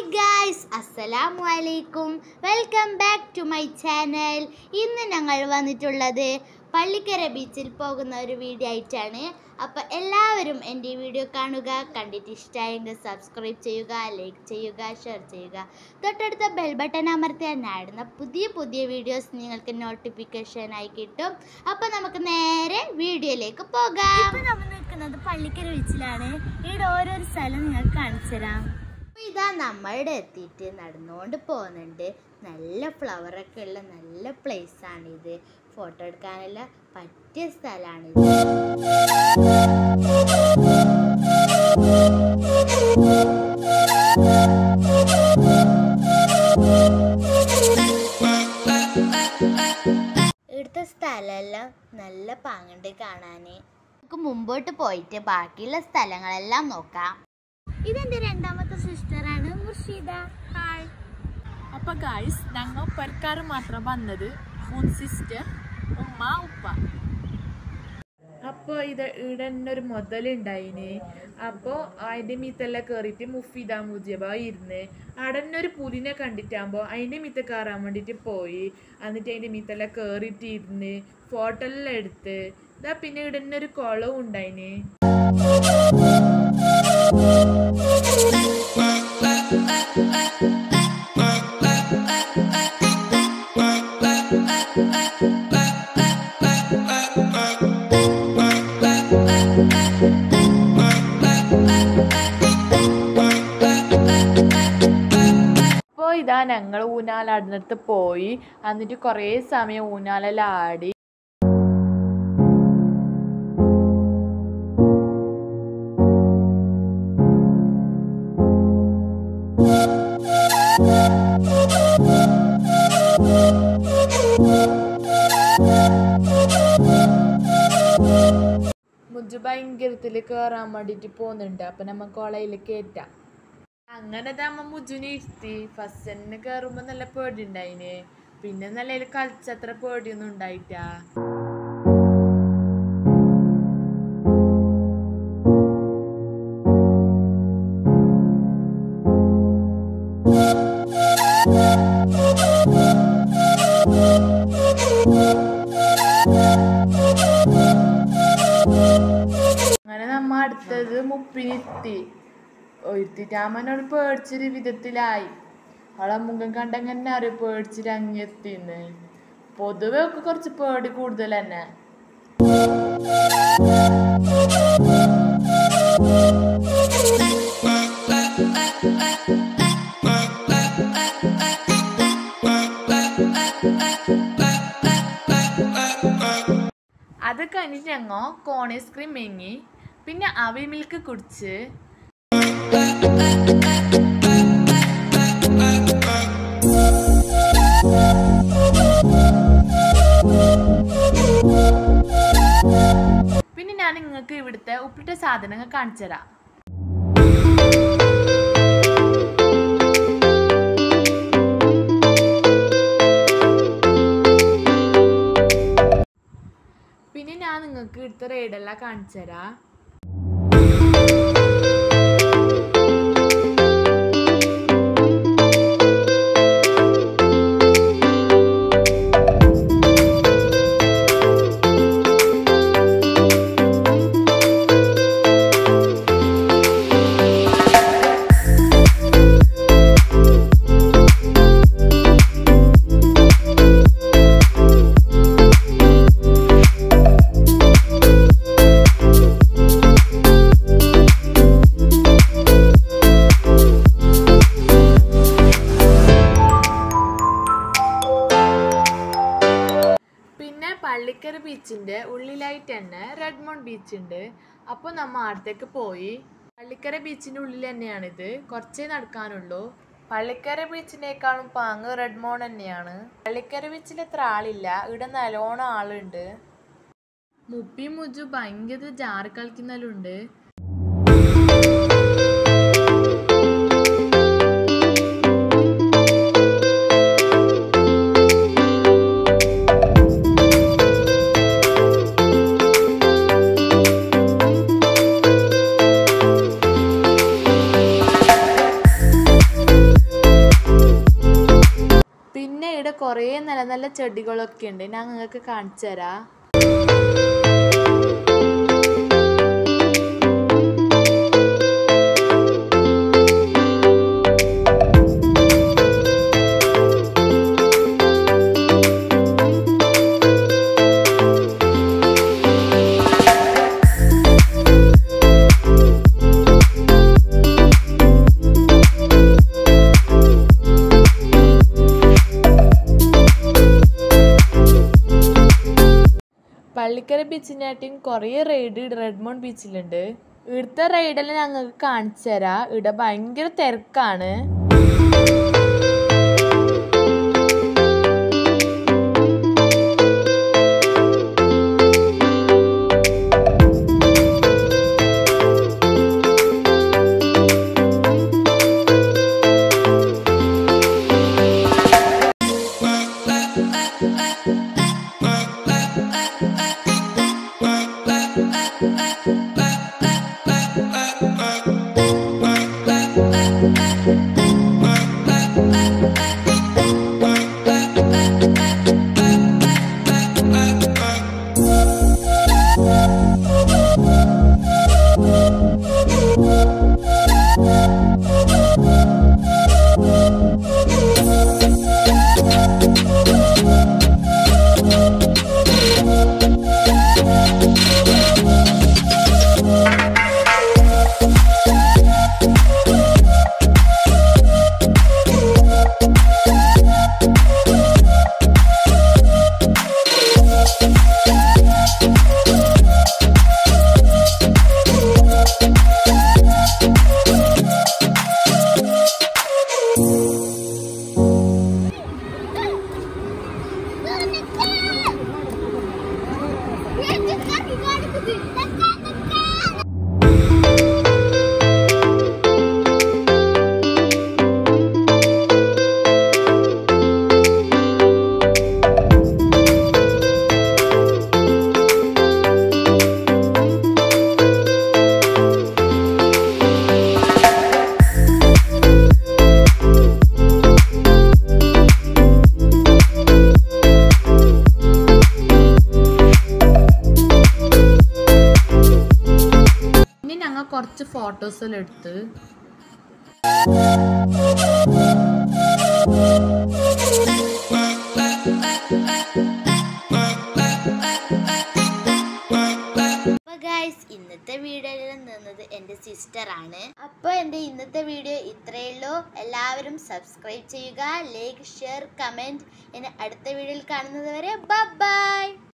guys അസ്സലാമു അലൈക്കും welcome back to my channel ഇന്ന് ഞങ്ങൾ വന്നിട്ടുള്ളത് പള്ളിക്കര ബീച്ചിൽ പോകുന്ന ഒരു വീഡിയോ ആയിട്ടാണ് അപ്പോൾ എല്ലാവരും എൻ്റെ ഈ വീഡിയോ കാണുക കണ്ടിട്ട് ഇഷ്ടമായെങ്കിൽ സബ്സ്ക്രൈബ് ചെയ്യുക ലൈക്ക് ചെയ്യുക ഷെയർ ചെയ്യുക തൊട്ടടുത്ത ബെൽ ബട്ടൺ അമർത്തിയാൽ നാടുന്ന പുതിയ പുതിയ വീഡിയോസ് നിങ്ങൾക്ക് നോട്ടിഫിക്കേഷനായി കിട്ടും അപ്പോൾ നമുക്ക് നേരെ വീഡിയോയിലേക്ക് പോകാം ഇപ്പോൾ നമ്മൾ നിൽക്കുന്നത് പള്ളിക്കര ബീച്ചിലാണ് ഇവിടെ ഓരോരോ സ്ഥലം നിങ്ങൾക്ക് കാണിച്ചു തരാം അപ്പൊ ഇതാ നമ്മളുടെ എത്തിയിട്ട് നടന്നുകൊണ്ട് പോകുന്നുണ്ട് നല്ല ഫ്ലവറൊക്കെ ഉള്ള നല്ല പ്ലേസ് ആണിത് ഫോട്ടോ എടുക്കാനുള്ള പറ്റിയ സ്ഥലമാണിത് ഇവിടുത്തെ സ്ഥലമെല്ലാം നല്ല പാങ്ങുണ്ട് കാണാന് നമുക്ക് മുമ്പോട്ട് പോയിട്ട് ബാക്കിയുള്ള സ്ഥലങ്ങളെല്ലാം നോക്കാം ഇതെന്റെ രണ്ടാമത്തെ സിസ്റ്ററാണ് മുർഷിദ ഹായ് അപ്പൊ ഗായ്സ് ഞങ്ങൾ പെരക്കാർ മാത്രം വന്നത് മൂന്ന് സിസ്റ്റർ ഉമ്മ ഉപ്പ അപ്പോൾ ഇത് ഇവിടെ തന്നെ ഒരു മുതലുണ്ടായിന് അപ്പോൾ അതിൻ്റെ മീത്തെല്ലാം കയറിയിട്ട് മുഫീദ മുജബ ഇരുന്ന് അവിടെ തന്നെ ഒരു പുലിനെ കണ്ടിട്ടാകുമ്പോൾ അതിൻ്റെ മീത്ത കയറാൻ വേണ്ടിയിട്ട് പോയി എന്നിട്ട് അതിൻ്റെ മീത്തെല്ലാം കയറിയിട്ട് ഇരുന്ന് ഫോട്ടോ എല്ലാം എടുത്ത് ഇതാ പിന്നെ ഇവിടെ തന്നെ ഒരു കുളവും ഉണ്ടായിന് അപ്പോൾ ഇതാ ഞങ്ങൾ ഊനാലാടുന്നിടത്ത് പോയി എന്നിട്ട് കുറേ സമയം ഊനാലെല്ലാം ആടി മുജ് ഭയങ്കരത്തിൽ കയറാൻ വേണ്ടിയിട്ട് പോകുന്നുണ്ട് അപ്പൊ നമ്മ കോളയിൽ കയറ്റാം അങ്ങനെ നമ്മ മുജുനെ ഇരുത്തി ഫസ്റ്റ് തന്നെ കയറുമ്പോ നല്ല പേടി ഉണ്ടായിന് പിന്നെ നല്ല കളിച്ചത്ര പേടിയൊന്നും ഉണ്ടായിട്ടാ അങ്ങനെ നമ്മ അടുത്തത് മുപ്പിനിരുത്തി ഒരുത്തിട്ടാമനോട് പേടിച്ചൊരു വിധത്തിലായി അവളെ മുഖം കണ്ടങ്ങനെ അറിയ പേടിച്ചിട്ട് അങ്ങെത്തിന്ന് പൊതുവെ ഒക്കെ കുറച്ച് പേടി കൂടുതൽ തന്നെ അത് കഴിഞ്ഞിട്ട് ഞങ്ങ കോൺ ഐസ്ക്രീം മേങ്ങി പിന്നെ അവിൽ മിൽക്ക് കുടിച്ച് പിന്നെ ഞാൻ നിങ്ങൾക്ക് ഇവിടുത്തെ ഉപ്പിട്ട സാധനങ്ങൾ കാണിച്ചു തരാം പിന്നെ ഞാൻ നിങ്ങൾക്ക് ഇവിടുത്തെ റൈഡെല്ലാം കാണിച്ചു തരാം പിന്നെ പള്ളിക്കര ബീച്ചിന്റെ ഉള്ളിലായിട്ട് തന്നെ റെഡ്മോൺ ബീച്ച് ഉണ്ട് അപ്പോൾ നമ്മ അടുത്തേക്ക് പോയി പള്ളിക്കര ബീച്ചിന്റെ ഉള്ളിൽ തന്നെയാണിത് കുറച്ചേ നടക്കാനുള്ളൂ പള്ളിക്കര ബീച്ചിനേക്കാളും പാങ്ങ് റെഡ്മോൺ തന്നെയാണ് പള്ളിക്കര ബീച്ചിൽ എത്ര ആളില്ല ഇവിടെ നല്ലോണം ആളുണ്ട് മുപ്പി മുജു ഭയങ്കര ജാറ് കളിക്കുന്നതിലുണ്ട് കുറേ നല്ല നല്ല ചെടികളൊക്കെ ഉണ്ട് ഞാൻ നിങ്ങൾക്ക് കാണിച്ചു തരാം പള്ളിക്കര ബീച്ചിനായിട്ടും കുറേ റൈഡ് റെഡ്മോൺ ബീച്ചിലുണ്ട് ഇവിടുത്തെ റൈഡെല്ലാം ഞങ്ങൾക്ക് കാണിച്ചു തരാം ഇവിടെ ഭയങ്കര തിരക്കാണ് ഇനി ഞങ്ങൾ കുറച്ച് ഫോട്ടോസെല്ലാം എടുത്ത് അപ്പോൾ ഗായ്സ് ഇന്നത്തെ വീഡിയോയിൽ നിന്നത് എൻ്റെ സിസ്റ്ററാണ് അപ്പോൾ എൻ്റെ ഇന്നത്തെ വീഡിയോ ഇത്രയേ ഉള്ളൂ എല്ലാവരും സബ്സ്ക്രൈബ് ചെയ്യുക ലൈക്ക് ഷെയർ കമൻറ്റ് ഇനി അടുത്ത വീഡിയോയിൽ കാണുന്നത് വരെ ബൈ